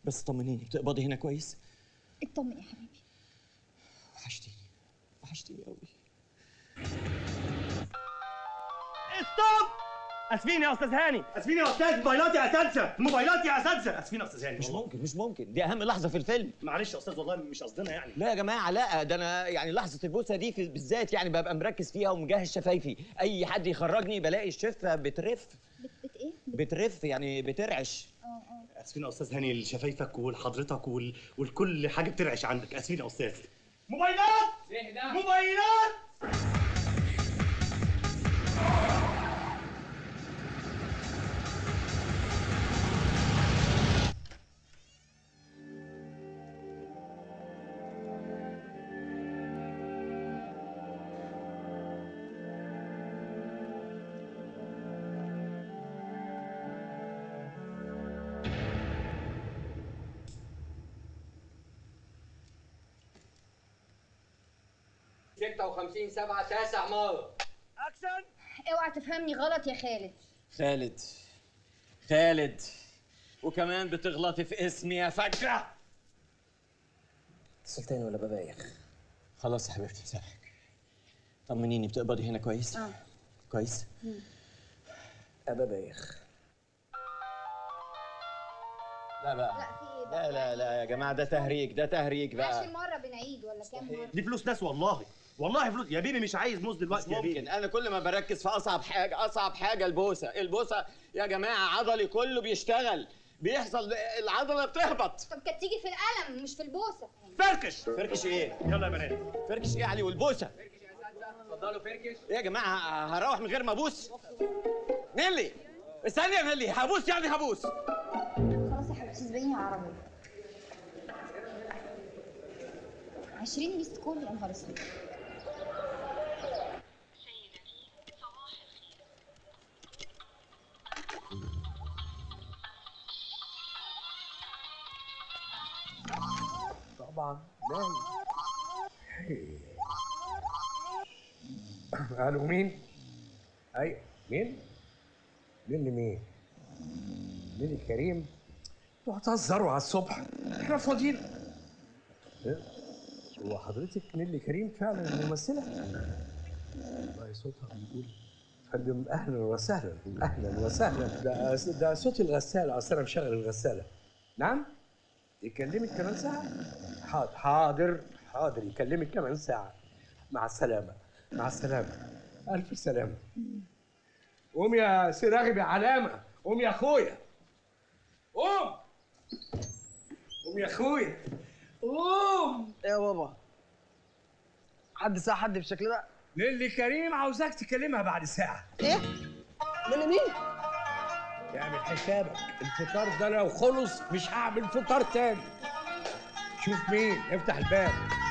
بس طمنيني بتقبضي هنا كويس اطمن يا حبيبي وحشتيني وحشتيني قوي ستوب اسفين يا استاذ هاني اسفين يا استاذ موبايلات يا اساتذه موبايلات يا اساتذه اسفين يا استاذ هاني مش والله. ممكن مش ممكن دي اهم لحظه في الفيلم معلش يا استاذ والله مش قصدنا يعني لا يا جماعه لا ده انا يعني لحظه البوسه دي في بالذات يعني ببقى مركز فيها ومجهز شفايفي اي حد يخرجني بلاقي الشفه بترف بت بت ايه بترف يعني بترعش اه اه اسفين يا استاذ هاني لشفايفك ولحضرتك وال... ولكل حاجه بترعش عندك اسفين يا استاذ موبايلات موبايلات ستة وخمسين سبعة تاسع مرة اكشن اوعى تفهمني غلط يا خالد خالد خالد وكمان بتغلطي في اسمي يا فجرة اتصل تاني ولا ببايخ خلاص يا حبيبتي مسامحك طمنيني بتقبضي هنا كويس اه كويس ابا بايخ لا بقى لا في ايه بقى لا لا لا يا جماعه ده تهريج ده تهريج عشر بقى مرة بنعيد ولا كام مرة دي فلوس ناس والله والله فلوس يا بيبي مش عايز موز مش دلوقتي يا بيبي ممكن انا كل ما بركز في اصعب حاجه اصعب حاجه البوسه البوسه يا جماعه عضلي كله بيشتغل بيحصل العضله بتهبط طب كانت تيجي في القلم مش في البوسة فركش فركش ايه يلا يا بنات فركش ايه يا علي والبوسه اتفضلوا فركش ايه يا جماعه ه- هروح من غير ما ابوس نيلي استني يا نيلي هبوس يعني هبوس خلاص يا حبيبتي سيبيني على العربية 20 ميس كول يا نهار اسود طبعا نايم قالوا مين؟ اي مين؟ مين اللي مين؟ مين الكريم؟ انتوا هتهزروا على الصبح احنا فاضيين إيه؟ هو حضرتك نيلي كريم فعلا الممثلة؟ والله صوتها بيقول فندم اهلا وسهلا اهلا وسهلا ده ده صوت الغسالة اصل انا مشغل الغسالة نعم؟ يكلمك كمان ساعة؟ حاضر حاضر حاضر يكلمك كمان ساعة مع السلامة مع السلامة ألف سلامة قوم يا سي راغب يا علامة قوم يا أخويا قوم قوم يا أخويا قوم ايه يا بابا حد ساعة حد بالشكل ده للي كريم عاوزاك تكلمها بعد ساعة ايه من مين اعمل حسابك الفطار ده لو خلص مش هعمل فطار تاني شوف مين افتح الباب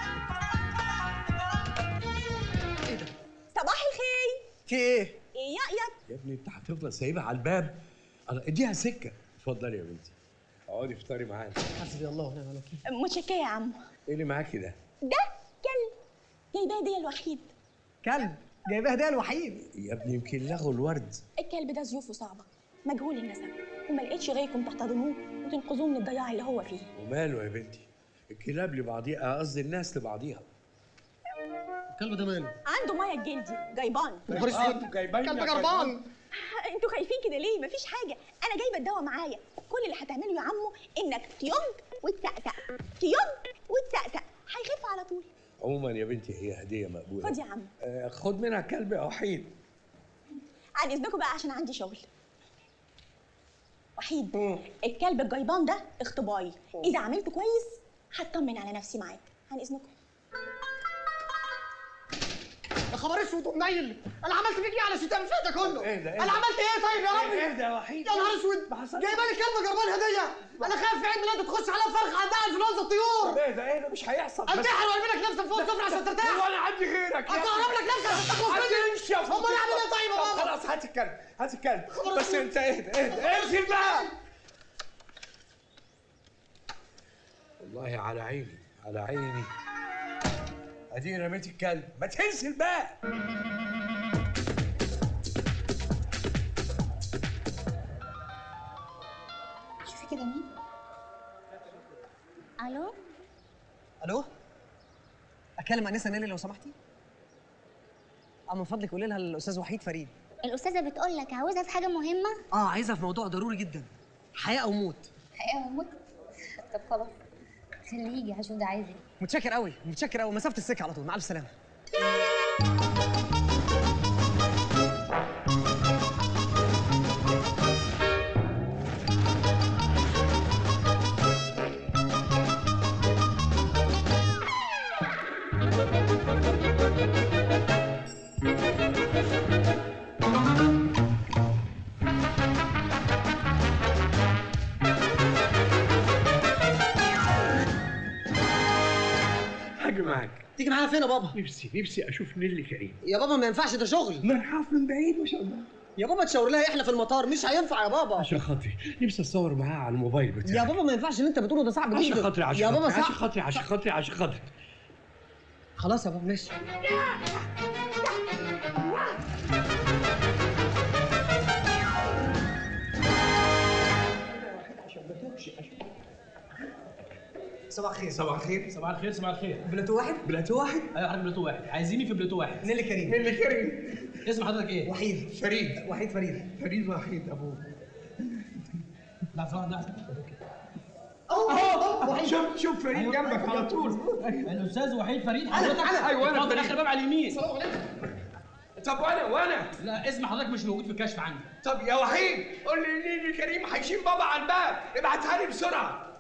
صباح الخير في ايه ايه يا يا ابني انت هتفضل سايبها على الباب أنا- اديها سكة اتفضلي يا بنتي اقعدي افطري معانا حسبي الله ونعم الوكيل متشكرة يا عم ايه اللي معاكي ده؟ ده كلب جايباه هدية الوحيد كلب جايبها هديه الوحيد يا ابني يمكن لغوا الورد الكلب ده ظروفه صعبة مجهول النسب وما لقيتش غيركم تحتضنوه وتنقذوه من الضياع اللي هو فيه وماله يا بنتي الكلاب لبعضيها قصدي الناس لبعضيها الكلب ده ماله عنده ميه الجلدي جايبان نهار اسود جايبين كلب لك جربان انتوا خايفين كده ليه مفيش حاجة انا جايبة الدواء معايا كل اللي هتعمله يا عمو انك تيونج وتسقسق تيونج وتسقسق هيخف على طول عموما يا بنتي هي هديه مقبوله خد يا عم آه، خد منها كلب يا وحيد عن اذنكم بقى عشان عندي شغل وحيد الكلب الجيبان ده اختباري اذا عملته كويس هطمن على نفسي معاك عن اذنكم يا خبر اسود ومنيل انا عملت فيك ايه على ستان فاتك كله ايه ده، ايه انا ده؟ عملت ايه طيب يا ربي اهدى يا وحيد يا نهار اسود جايبه لي كلب جربان هديه انا خايف في عيد ميلادي تخش على فرخه عندها انفلونزا الطيور ايه ده ايه ده مش هيحصل بس انتحر وارمي لك نفسك فوق السفره عشان ترتاح هو انا عندي غيرك يا هتهرب لك نفسك عشان تخلص عندي مني امشي يا امال اعمل ايه طيب يا طب بابا خلاص هات الكلب هات الكلب بس انت اهدى اهدى انزل بقى والله على عيني على عيني ادي رميت الكلب ما تنزل بقى شوفي كده مين الو الو اكلم انسه نيلي لو سمحتي اه من فضلك قولي لها الاستاذ وحيد فريد الاستاذه بتقول لك عاوزها في حاجه مهمه اه عايزها في موضوع ضروري جدا حياه او موت حقيقة هموت طب خلاص خليه يجي هشوف ده عايز ايه متشكر قوي متشكر قوي مسافه السكه على طول مع الف سلامه حاجه معاك تيجي معانا فين يا بابا نفسي نفسي اشوف نيلي كريم يا بابا ما ينفعش ده شغل ما انا هقف من بعيد ما شاء الله يا بابا تشاور لها احنا في المطار مش هينفع يا بابا عشان خاطري نفسي اتصور معاها على الموبايل بتاعي يا بابا ما ينفعش اللي انت بتقوله ده صعب جدا عشان خاطري عشان يا بابا خاطري عشان صعب خاطري عشان خاطري عشان خاطري خلاص يا بابا ماشي صباح الخير صباح الخير صباح الخير صباح الخير بلاتو واحد بلاتو واحد ايوه حضرتك بلوتو واحد عايزيني في بلوتو واحد نيلي كريم نيلي كريم اسم حضرتك ايه؟ وحيد فريد وحيد فريد فريد وحيد ابوه لحظه واحده لحظة. شوف شوف فريد جنبك على طول الاستاذ وحيد فريد حضرتك أيوة، أنا اتفضل فريد. اخر باب على اليمين طب وانا وانا لا اسم حضرتك مش موجود في الكشف عندي طب يا وحيد قول لي نيلي كريم هيشيل بابا على الباب ابعتها لي بسرعه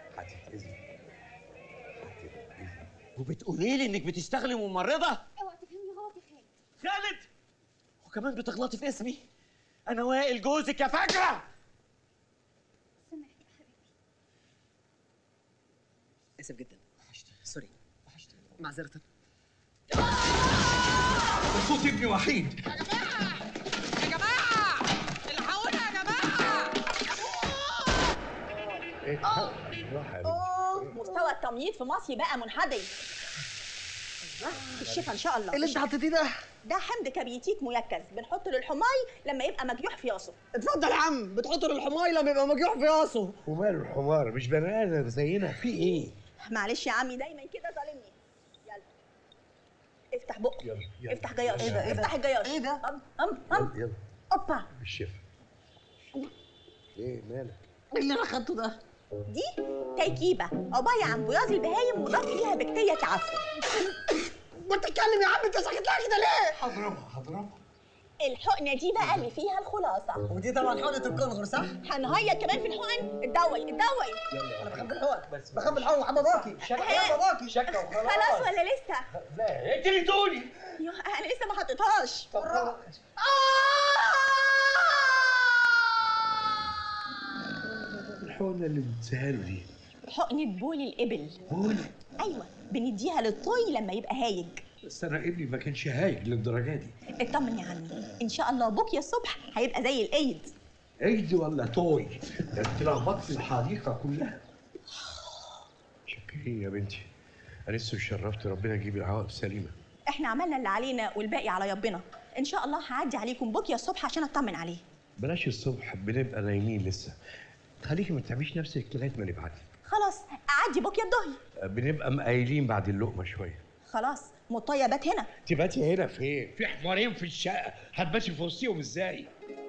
وبتقولي لي انك بتشتغلي ممرضه اوعى تفهمني غلط يا خالد خالد وكمان بتغلطي في اسمي انا وائل جوزك يا فاكره سامحني يا حبيبي اسف جدا سوري معذرة صوت ابني وحيد اوه مستوى التمييض في مصر بقى منحدر الشفا ان شاء الله ايه اللي انت حطيتيه ده؟ ده حمض كبريتيك مركز بنحطه للحماي لما يبقى مجروح في ياسه اتفضل يا عم بتحط للحماي لما يبقى مجروح في راسه وماله الحمار مش بني ادم زينا في ايه؟ معلش يا عمي دايما كده ظالمني يلا افتح بقك يلا يلا افتح جياش إيه ده؟ إيه ده؟ افتح الجياش إيه ده؟ ام ام ام يلا اوبا بالشفا ايه مالك؟ ايه اللي انا خدته ده؟ دي تركيبه عباره عن بياض البهايم مضاف ليها بكتيريا تعفن ما تتكلم يا عم انت ساكت لها كده ليه؟ هضربها هضربها الحقنه دي بقى اللي فيها الخلاصه ودي طبعا حقنة الكونغر صح؟ هنهيط كمان في الحقن الدوي الدوي انا بخبي الحقن بخبي الحقن وحب باباكي يا باباكي شكه وخلاص خلاص ولا لسه لا انت اللي تقولي يا انا لسه ما حطيتهاش الحقنه اللي اديتها له دي حقنه بول الابل بول ايوه بنديها للطوي لما يبقى هايج بس انا ابني ما كانش هايج للدرجه دي اطمن يا عمي ان شاء الله بكره الصبح هيبقى زي الايد عيد ولا طوي ده انت لخبطت الحديقه كلها شكرين يا بنتي انا لسه شرفت ربنا يجيب العواقب سليمه احنا عملنا اللي علينا والباقي على ربنا ان شاء الله هعدي عليكم بكره الصبح عشان اطمن عليه بلاش الصبح بنبقى نايمين لسه خليكي ما تعمليش نفسك لغايه ما نبعت خلاص اعدي بكره الظهر بنبقى مقايلين بعد اللقمه شويه خلاص مطيه بات هنا تباتي هنا فين؟ في حمارين في الشقه هتباتي في وسطيهم ازاي؟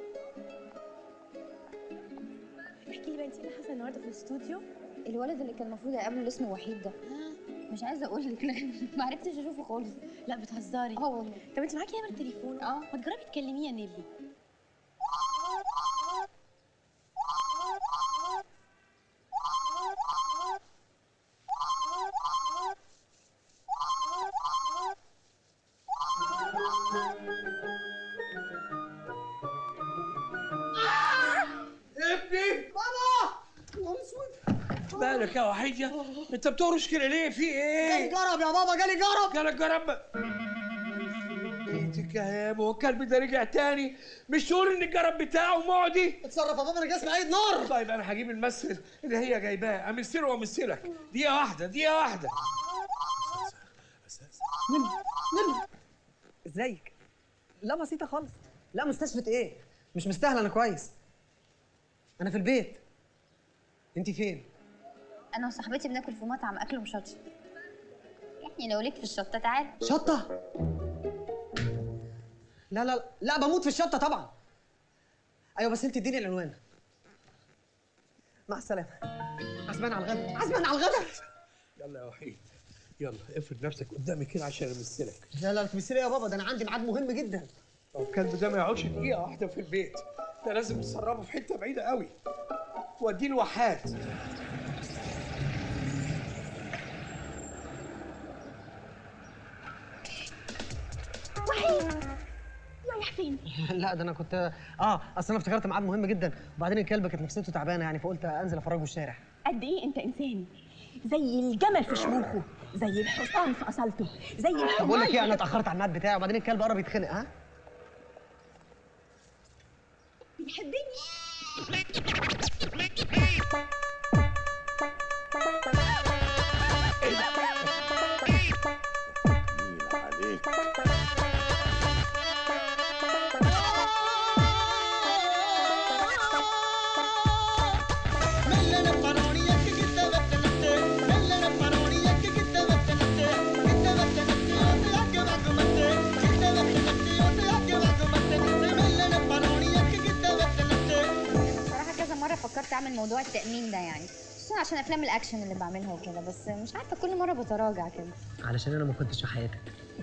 احكي لي بقى انت ايه اللي حصل النهارده في الاستوديو الولد اللي كان المفروض اقابله اللي اسمه وحيد ده مش عايزه اقول لك ما عرفتش اشوفه خالص لا بتهزري اه والله طب انت معاكي نمره تليفون اه. ما تجربي تكلميه يا نيلي ابني بابا نهار اسود مالك يا وحيد يا انت بتهرش كده ليه؟ في جالي ايه؟ جرب يا بابا جالي جرب جالك جرب انت كهاب هو الكلب ده رجع تاني مش تقول ان الجرب بتاعه معدي اتصرف يا بابا انا جسمي عيد نار طيب انا هجيب الممثل اللي هي جايباه امثله وامثلك دقيقه واحده دقيقه واحده ازيك؟ لا بسيطة خالص لا مستشفى ايه؟ مش مستاهل انا كويس انا في البيت انت فين؟ انا وصاحبتي بناكل في مطعم اكله مشطشط يعني لو ليك في الشطه تعال شطه لا لا لا لا بموت في الشطه طبعا ايوه بس انت اديني العنوان مع السلامه عزمان على الغدا عزمان على الغدا يلا يا وحيد يلا افرد نفسك قدامي كده عشان امثلك لا لا تمثلي يا بابا ده انا عندي ميعاد مهم جدا هو الكلب ده ما يقعدش دقيقه واحده في البيت ده لازم نسربه في حته بعيده قوي واديه الواحات وحيد رايح فين لا ده انا كنت اه اصل انا افتكرت ميعاد مهم جدا وبعدين الكلب كانت نفسيته تعبانه يعني فقلت انزل افرجه الشارع قد ايه انت انساني زي الجمل في شموخه زي الحصان في اصالته زي طب الحمار بقول لك ايه في- انا اتاخرت على الميعاد بتاعي وبعدين الكلب قرب يتخنق ها بيحبني بصراحه كذا مره فكرت اعمل موضوع التامين ده يعني خصوصا عشان افلام الاكشن اللي بعملها وكده بس مش عارفه كل مره بتراجع كده علشان انا ما كنتش في حياتك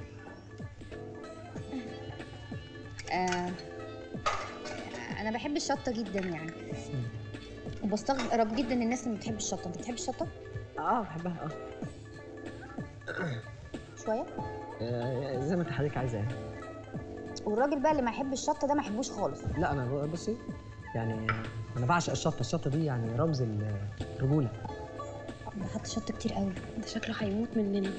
آه انا بحب الشطه جدا يعني وبستغرب جدا الناس اللي بتحب الشطه انت بتحب الشطه اه بحبها اه شويه آه، زي ما انت حضرتك عايزه يعني والراجل بقى اللي ما يحبش الشطه ده ما يحبوش خالص لا انا ب- بصي يعني انا بعشق الشطه الشطه دي يعني رمز الرجوله ده حط شطه كتير قوي ده شكله هيموت مننا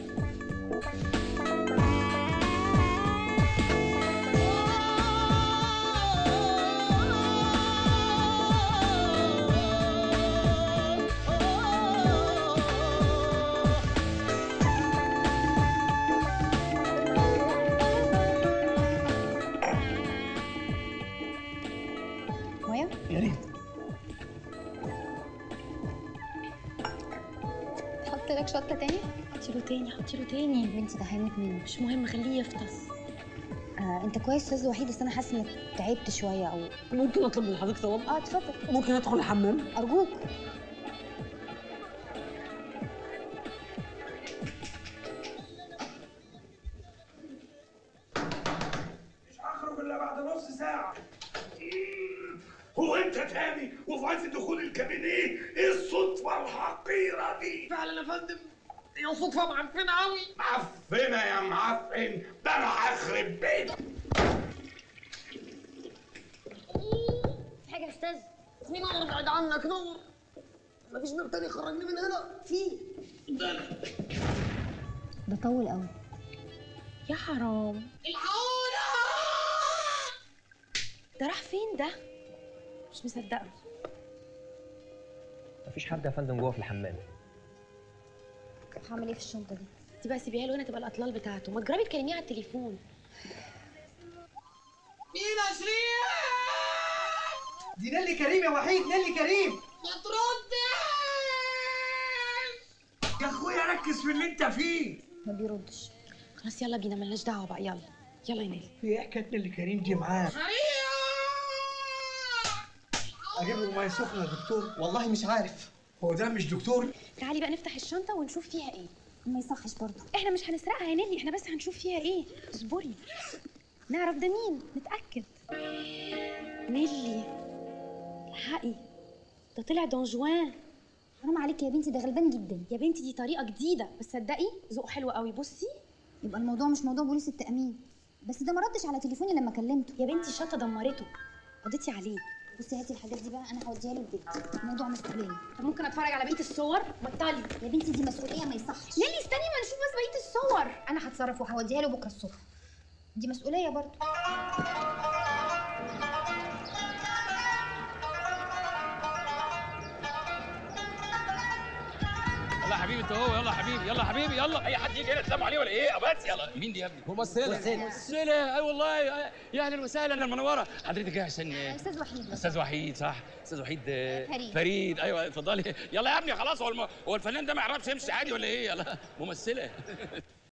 ميه يا ريت حط لك شطه تاني حطي له تاني حطي له تاني بنتي ده هيموت مني مش مهم خليه يفطس آه انت كويس استاذ وحيد بس انا حاسه انك تعبت شويه او ممكن اطلب من حضرتك طلب اه اتفضل ممكن ادخل الحمام ارجوك مش هخرج الا بعد نص ساعه هو انت تاني وفي عز دخول الكابينيه ايه الصدفه الحقيره دي فعلا يا فندم هي صدفه معفنه قوي معفنه يا معفن ده انا هخرب بيتك في حاجه يا استاذ في نور بعد عنك نور مفيش باب تاني يخرجني من هنا في ده طول قوي يا حرام ده راح فين ده مش مصدقه مفيش حد يا فندم جوه في الحمام هعمل ايه في الشنطه دي دي بقى سيبيها له هنا تبقى الاطلال بتاعته ما تجربي تكلميه على التليفون مين يا شريف دي نيلي كريم يا وحيد نيلي كريم يا اخويا ركز في اللي انت فيه ما بيردش خلاص يلا بينا ملناش دعوه بقى يلا يلا يا نيلي في ايه حكايه اللي كريم دي معاه اجيب له ميه سخنه يا دكتور والله مش عارف هو ده مش دكتور تعالي بقى نفتح الشنطه ونشوف فيها ايه ما يصحش برضه احنا مش هنسرقها يا نيلي احنا بس هنشوف فيها ايه اصبري نعرف ده مين نتاكد نيلي الحقي ده طلع دون جوان حرام عليك يا بنتي ده غلبان جدا يا بنتي دي طريقه جديده بس صدقي ذوق حلو قوي بصي يبقى الموضوع مش موضوع بوليس التامين بس ده ما ردش على تليفوني لما كلمته يا بنتي الشنطه دمرته قضيتي عليه بصي هاتي الحاجات دي بقى انا هوديها له البيت الموضوع مسؤوليه طب ممكن اتفرج على بقيه الصور بطلي يا بنتي دي مسؤوليه ما يصحش نيلي استني ما نشوف بس بقيه الصور انا هتصرف وهوديها له بكره الصبح دي مسؤوليه برضه يلا يا حبيبي انت هو يلا يا حبيبي يلا يا حبيبي يلا اي حد يجي هنا تسلم عليه ولا ايه بس يلا مين دي يا ابني ممثلة. ممثله اي والله يا اهلا وسهلا المنوره حضرتك ايه عشان استاذ وحيد استاذ وحيد صح استاذ وحيد آه، فريد. فريد ايوه اتفضلي يلا يا ابني خلاص هو الم... هو الفنان ده ما يعرفش يمشي عادي ولا ايه يلا ممثله